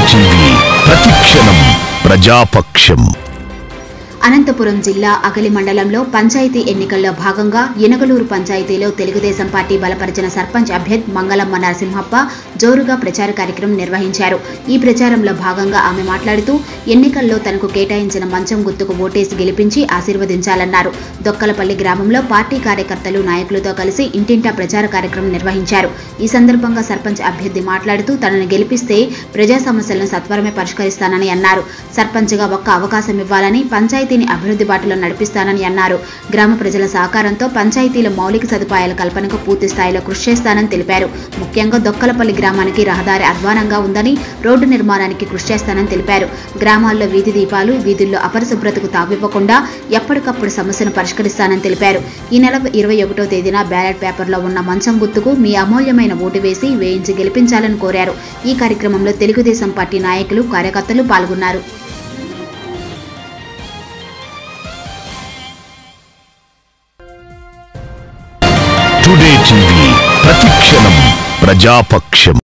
TV ప్రతిక్షణం ప్రజాపక్షం అనంతపురం జిల్లా అగలి మండలంలో పంచాయతీ ఎన్నికల్లో భాగంగా ఎనగలూరు పంచాయతీలో తెలుగుదేశం పార్టీ బలపరిచిన సర్పంచ్ అభ్యర్థి మంగళమ్మ నరసింహప్ప జోరుగా ప్రచార కార్యక్రమం నిర్వహించారు ఈ ప్రచారంలో భాగంగా ఆమె మాట్లాడుతూ ఎన్నికల్లో తనకు కేటాయించిన మంచం గుర్తుకు ఓటేసి గెలిపించి ఆశీర్వదించాలన్నారు దొక్కలపల్లి గ్రామంలో పార్టీ కార్యకర్తలు నాయకులతో కలిసి ఇంటింటా ప్రచార కార్యక్రమం నిర్వహించారు ఈ సందర్భంగా సర్పంచ్ అభ్యర్థి మాట్లాడుతూ తనను గెలిపిస్తే ప్రజా సమస్యలను సత్వరమే పరిష్కరిస్తానని అన్నారు సర్పంచ్గా ఒక్క అవకాశం ఇవ్వాలని పంచాయతీని అభివృద్ధి బాటలో నడిపిస్తానని అన్నారు గ్రామ ప్రజల సహకారంతో పంచాయతీల మౌలిక సదుపాయాల కల్పనకు పూర్తి స్థాయిలో కృషి చేస్తానని తెలిపారు ముఖ్యంగా దొక్కలపల్లి గ్రామానికి రహదారి అధ్వానంగా ఉందని రోడ్డు నిర్మాణానికి కృషి చేస్తానని తెలిపారు గ్రామాల్లో వీధి దీపాలు వీధుల్లో అపరిశుభ్రతకు తావివ్వకుండా ఎప్పటికప్పుడు సమస్యను పరిష్కరిస్తానని తెలిపారు ఈ నెల ఇరవై ఒకటో తేదీన బ్యాలెట్ పేపర్లో ఉన్న మంచం గుర్తుకు మీ అమూల్యమైన ఓటు వేసి వేయించి గెలిపించాలని కోరారు ఈ కార్యక్రమంలో తెలుగుదేశం పార్టీ నాయకులు కార్యకర్తలు పాల్గొన్నారు టుడే టీవీ ప్రతిక్షణం ప్రజాపక్షం